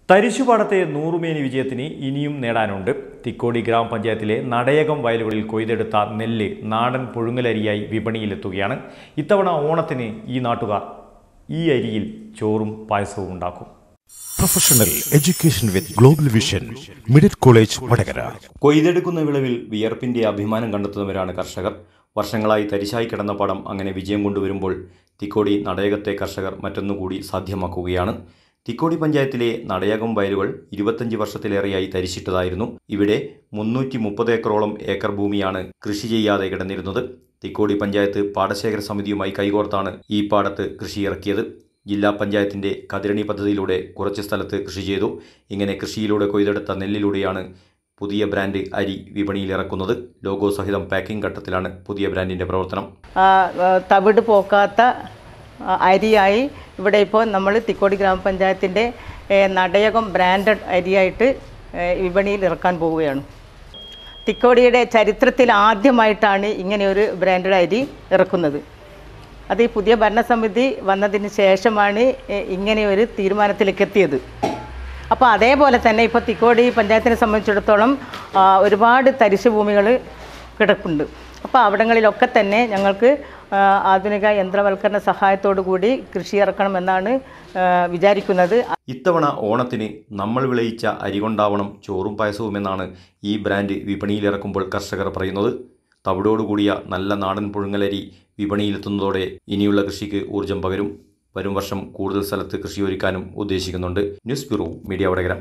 തരിശുപാടത്തെ നൂറുമേനി വിജയത്തിന് ഇനിയും നേടാനുണ്ട് തിക്കോടി ഗ്രാമപഞ്ചായത്തിലെ നടയകം വയലുകളിൽ കൊയ്തെടുത്ത നെല്ല് നാടൻ പുഴുങ്ങലരിയായി വിപണിയിലെത്തുകയാണ് ഇത്തവണ ഓണത്തിന് ഈ നാട്ടുകാർ ഈ അരിയിൽ ചോറും പായസവും ഉണ്ടാക്കും professional education with global vision middle college Vadakara കൊയ്തെടുക്കുന്ന വിളവിൽ വിയർപ്പിന്റെ അഭിമാനം കണ്ടെത്തുന്നവരാണ് കർഷകർ വർഷങ്ങളായി തരിശായി കിടന്ന പടം അങ്ങനെ വിജയം കൊണ്ടുവരുമ്പോൾ തിക്കോടി നടയകത്തെ കർഷകർ മറ്റൊന്നുകൂടി സാധ്യമാക്കുകയാണ് തിക്കോടി പഞ്ചായത്തിലെ നടയകം വയലുകൾ ഇരുപത്തഞ്ച് വർഷത്തിലേറെയായി തരിശിട്ടതായിരുന്നു ഇവിടെ മുന്നൂറ്റി മുപ്പത് ഏക്കറോളം ഏക്കർ ഭൂമിയാണ് കൃഷി ചെയ്യാതെ കിടന്നിരുന്നത് തിക്കോടി പഞ്ചായത്ത് പാടശേഖര സമിതിയുമായി കൈകോർത്താണ് ഈ പാടത്ത് കൃഷി ഇറക്കിയത് ജില്ലാ പഞ്ചായത്തിന്റെ കതിരണി പദ്ധതിയിലൂടെ കുറച്ച് സ്ഥലത്ത് കൃഷി ചെയ്തു ഇങ്ങനെ കൃഷിയിലൂടെ കൊയ്തെടുത്ത നെല്ലിലൂടെയാണ് പുതിയ ബ്രാൻഡ് അരി വിപണിയിൽ ഇറക്കുന്നത് ലോഗോ സഹിതം പാക്കിംഗ് ഘട്ടത്തിലാണ് പുതിയ ബ്രാൻഡിന്റെ പ്രവർത്തനം ആ, ആ, തവിട് പോക്കാത്ത ആ, അരിയായി ഇവിടെ ഇപ്പോൾ നമ്മൾ തിക്കോടി ഗ്രാമപഞ്ചായത്തിൻ്റെ ഏ, നടയകം ബ്രാൻഡഡ് അരിയായിട്ട് ഏ, വിപണിയിൽ ഇറക്കാൻ പോവുകയാണ് തിക്കോടിയുടെ ചരിത്രത്തിൽ ആദ്യമായിട്ടാണ് ഇങ്ങനെയൊരു ബ്രാൻഡഡ് അരി ഇറക്കുന്നത് അത് ഈ പുതിയ ഭരണസമിതി വന്നതിന് ശേഷമാണ് ഏ, ഇങ്ങനെയൊരു തീരുമാനത്തിലേക്ക് എത്തിയത് അപ്പോൾ അതേപോലെ തന്നെ ഇപ്പോൾ തിക്കോടി പഞ്ചായത്തിനെ സംബന്ധിച്ചിടത്തോളം ആ, ഒരുപാട് തരിശു ഭൂമികൾ കിടപ്പുണ്ട് അപ്പോൾ അവിടങ്ങളിലൊക്കെ തന്നെ ഞങ്ങൾക്ക് ആ, ആധുനിക യന്ത്രവൽക്കരണ സഹായത്തോടു കൂടി കൃഷി ഇറക്കണമെന്നാണ് ആ, വിചാരിക്കുന്നത് ഇത്തവണ ഓണത്തിന് നമ്മൾ വിളയിച്ച അരി കൊണ്ടാവണം ചോറും പായസവും എന്നാണ് ഈ ബ്രാൻഡ് വിപണിയിലിറക്കുമ്പോൾ കർഷകർ പറയുന്നത് തവിടോടുകൂടിയ നല്ല നാടൻ പുഴുങ്ങലരി വിപണിയിലെത്തുന്നതോടെ ഇനിയുള്ള കൃഷിക്ക് ഊർജം പകരും വരും വർഷം കൂടുതൽ സ്ഥലത്ത് കൃഷി ഒരുക്കാനും ഉദ്ദേശിക്കുന്നുണ്ട് ന്യൂസ് ബ്യൂറോ മീഡിയ വടകര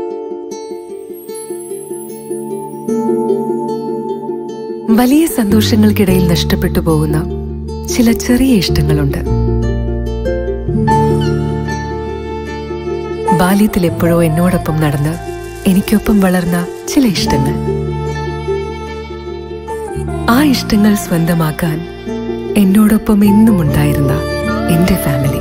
വലിയ സന്തോഷങ്ങൾക്കിടയിൽ നഷ്ടപ്പെട്ടു പോകുന്ന ചില ചെറിയ ഇഷ്ടങ്ങളുണ്ട് ബാല്യത്തിൽ എപ്പോഴോ എന്നോടൊപ്പം നടന്ന് എനിക്കൊപ്പം വളർന്ന ചില ഇഷ്ടങ്ങൾ ആ ഇഷ്ടങ്ങൾ സ്വന്തമാക്കാൻ എന്നോടൊപ്പം എന്നും ഉണ്ടായിരുന്ന എന്റെ ഫാമിലി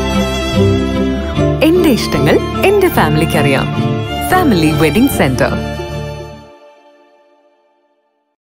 എന്റെ ഇഷ്ടങ്ങൾ എന്റെ ഫാമിലിക്ക് അറിയാം ഫാമിലി വെഡിംഗ് സെന്റർ